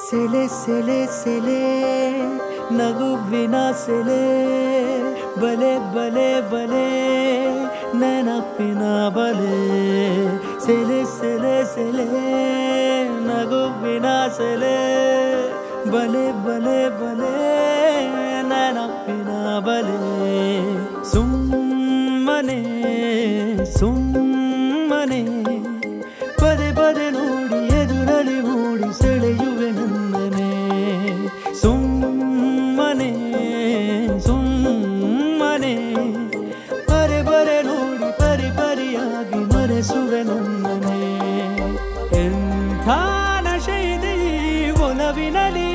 ಸೆಲೆ ಸೆಲೆ ಸೆಲೆ ನಗುವಿನ ಸೆಲೆ ಬಲೆ ಬಲೆ ಬಲೆ ನೆನಪಿನ ಬಲೆ ಸೆಲೆ ಸೆಲೆ ಸೆಲೆ ನಗುವಿನ ಸೆಲೆ ಬಲೆ ಬಲೆ ಬಲೆ ನೆನಪಿನ ಬಲೆ ಸುಮ್ಮನೆ ಸುಮ್ಮನೆ ಪದೇ ಪದೇ ನೋಡಿ ಎದುರಲಿ ಮೂಡಿ ಸೆಳೆಯುವೆ ನನ್ನನೆ ಸುಮ್ಮನೆ ಸುಮ್ಮನೆ ಬರೆ ಬರೆ ನೋಡಿ ಪರಿ ಪರಿಯಾಗಿ ಮರೆಸುವೆ ನನ್ನನೆ ಎಂಥ ನಶೆ ಇದೆ ಈ ಒಲವಿನಲಿ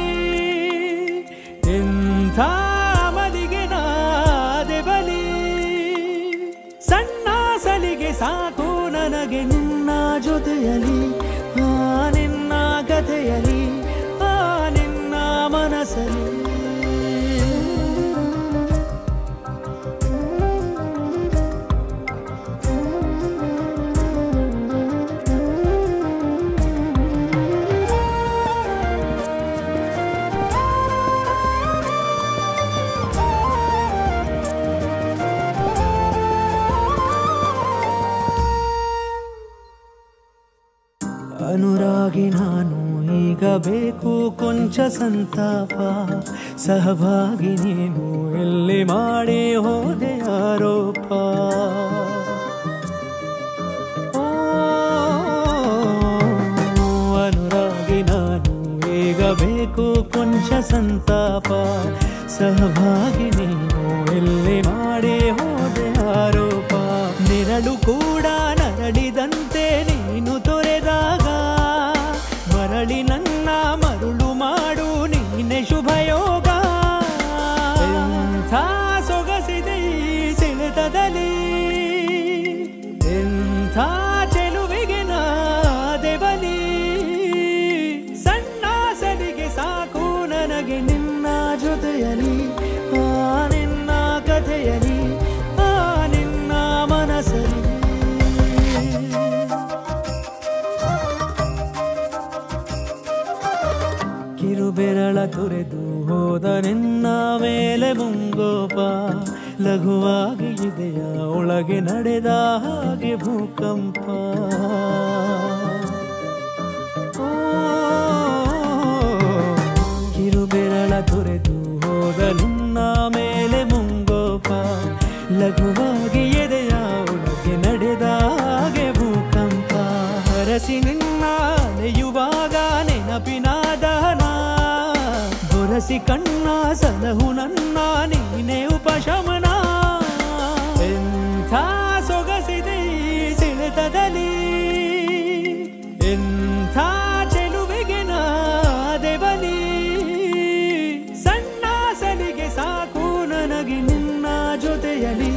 ಎಂಥ ಮದಿಗೆ ನಾದೆ ಬಲಿ ಸಣ್ಣ ಸಲಿಗೆ ಸಾಕು ನನಗೆ ನಿನ್ನ ಜೊತೆಯಲಿ ಆ ನಿನ್ನ ಕಥೆಯಲಿ ಆ ನಿನ್ನ ಮನಸ್ಸಲ್ಲಿ ಅನುರಾಗಿ ನಾನು ಈಗ ಬೇಕು ಕೊಂಚ ಸಂತಾಪ ಸಹಭಾಗಿ ನೀನು ಎಲ್ಲಿ ಮಾಡಿ ಹೋದೆ ಆರೋಪ ಓ, ಅನುರಾಗಿ ನಾನು ಈಗ ಬೇಕು ಕೊಂಚ ಸಂತಾಪ ಸಹಭಾಗಿ ನೀನು ಎಲ್ಲಿ ಮಾಡಿ ಹೋದೆ ಆರೋಪ ನೆರಳು ಕೂಡ ನರಳಿದಂತೆ ನೀನು ತೊರೆದಾಗ ಮರಳಿ ನನ್ನ ಮರುಳು ಮಾಡು ನೀನೆ ಶುಭಯೋಗ ಎಂಥ ಸೊಗಸಿದೆ ಈ ಸೆಳೆತದಲ್ಲಿ ಎಂಥ ಚೆಲುವಿಗೆ ನಾದೆ ಬಲಿ ಸಣ್ಣ ಸಲಿಗೆ ಸಾಕು ನನಗೆ ನಿನ್ನ ಜೊತೆಯಲಿ ಆ ನಿನ್ನ ಕಥೆಯಲಿ ಆ ನಿನ್ನ ಮನಸ್ಸಲ್ಲಿ ಕಿರುಬೆರಳ ತುರೆದು ಹೋದ ನಿನ್ನ ಮೇಲೆ ಮುಂಗೋಪ ಲಘುವಾಗಿ ಇದೆಯ ಒಳಗೆ ನಡೆದ ಹಾಗೆ ಭೂಕಂಪ ಓ, ಕಿರುಬೆರಳ ತುರೆದು ಹೋದ ನಿನ್ನ ಮೇಲೆ ಮುಂಗೋಪ ಲಘುವಾಗಿ ಎದೆಯ ಒಳಗೆ ನಡೆದ ಹಾಗೆ ಭೂಕಂಪ ಹರಸಿ ನಿನ್ನ ಅಲೆಯುವಾಗ ನೆನಪಿನ ದಹನ ಬೊರಸಿ ಕಣ್ಣ ಸಲಹು ನನ್ನ ನೀನೆ ಉಪಶಮನ ಎಂಥ ಸೊಗಸಿದೆ ಈ ಸೆಳೆತದಲ್ಲಿ ಎಂಥ ಚೆಲುವಿಗೆ ನಾದೆ ಬಲಿ ಸಣ್ಣ ಸಲಿಗೆ ಸಾಕು ನನಗೆ ನಿನ್ನ ಜೊತೆಯಲಿ